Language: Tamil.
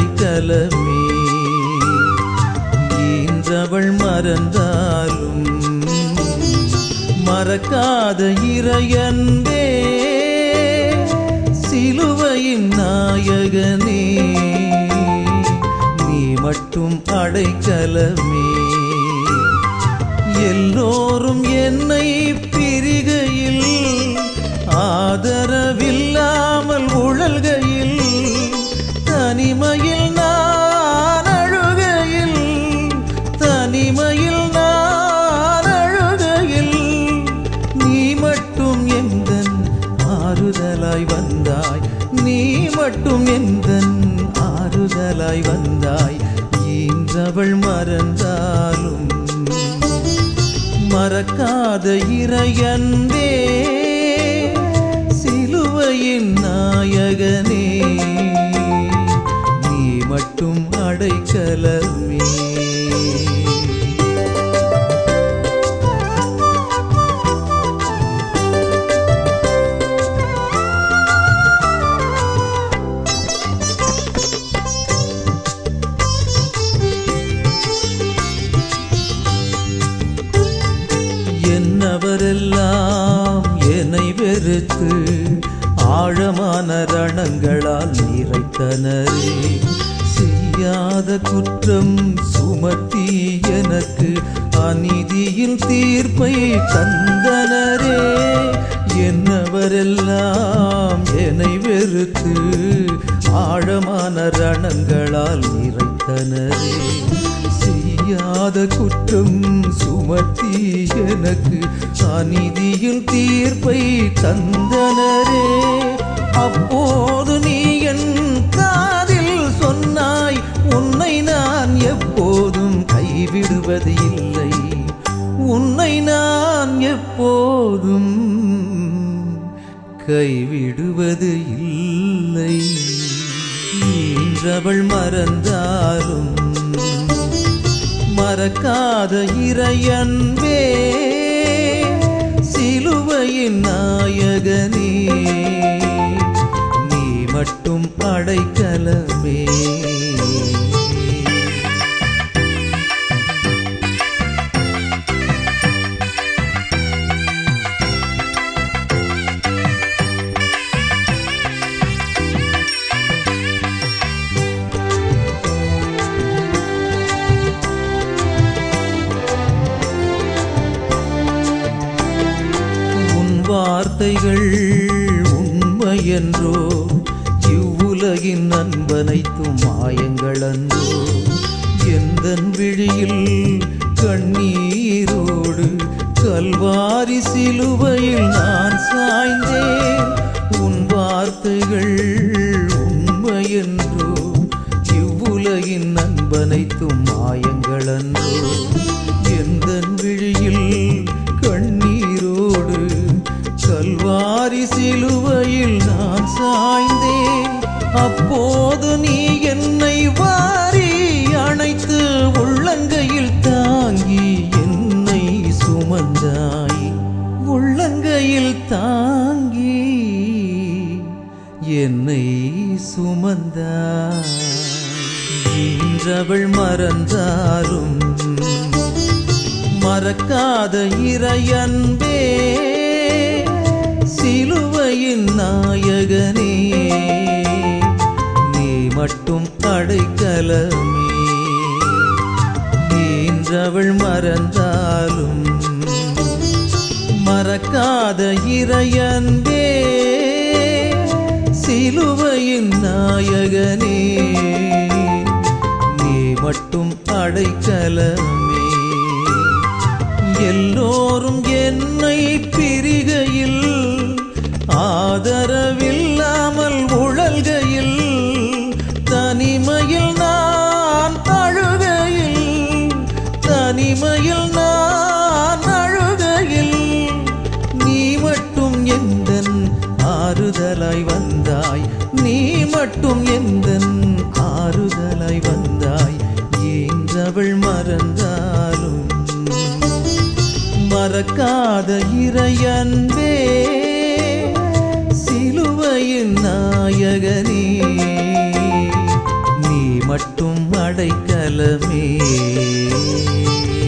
அடைக்கலமே ஈன்றவள் மறந்தாலும் மறக்காத இறையன்பே சிலுவையின் நாயகனே நீ மட்டும் அடைக்கலமே எல்லோரும் என்னை பிரிகையில் ஆதரவில்லாமல் உழல்கையில் தனிமையில் நான் அழுகையில் தனிமையில் நான் அழுகையில் நீ மட்டும் எந்தன் ஆறுதலாய் வந்தாய் நீ மட்டும் எந்தன் ஆறுதலாய் வந்தாய் ஈன்றவள் மறந்தாலும் மறக்காத இறையன்பே சிலுவையின் நாயகனே நீ மட்டும் அடைக்கலமே என்னவரெல்லாம் என்னை வெறுத்து ஆழமான ரணங்களால் நிறைத்தனரே செய்யாத குற்றம் சுமத்தி எனக்கு அநீதியின் தீர்ப்பை தந்தனரே என்னவரெல்லாம் என்னை வெறுத்து ஆழமான ரணங்களால் நிறைத்தனரே செய்யாத குற்றம் சுமத்தி எனக்கு அநீதியின் தீர்ப்பை தந்தனரே அப்போது நீ என் காதில் சொன்னாய் உன்னை நான் எப்போதும் கைவிடுவது இல்லை உன்னை நான் எப்போதும் கைவிடுவது இல்லை ஈன்றவள் மறந்தாலும் மறக்காத இறையன்பே சிலுவையின் நாயகனே நீ மட்டும் அடைக்கலமே உன் வார்த்தைகள் உண்மையென்றோ இவ்வுலகின் நண்பனைத்தும் மாயங்களன்றோ எந்தன் விழியில் கண்ணீரோடு கல்வாரி சிலுவையில் நான் சாய்ந்தேன் உன் வார்த்தைகள் உண்மையென்றோ இவ்வுலகின் நண்பனைத்தும் மாயங்களன்றோ எந்தன் விழியில் கண்ணீரோடு கல்வாரி சிலுவையில் நான் சாய்ந்தேன் அப்போது நீ என்னை வாரி அணைத்து உள்ளங்கையில் தாங்கி என்னை சுமந்தாய் உள்ளங்கையில் தாங்கி என்னை சுமந்தாய் ஈன்றவள் மறந்தாலும் மறக்காத இறையன்பே சிலுவையின் நாயகனே நீ மட்டும் அடைக்கலமே ஈன்றவள் மறந்தாலும் மறக்காத இறையன்பே சிலுவையின் நாயகனே நீ மட்டும் அடைக்கலமே எல்லோரும் என்னை பிரிகையில் ஆதரவில்லாமல் உழல்கையில் தனிமையில் நான் அழுகையில் தனிமையில் நான் அழுகையில் நீ மட்டும் எந்தன் ஆறுதலாய் வந்தாய் நீ மட்டும் எந்தன் ஆறுதலாய் வந்தாய் ஏன்றவள் மறந்தாலும் மறக்காத இறையன்பே சிலுவையின் நாயகனே நீ மட்டும் அடைக்கலமே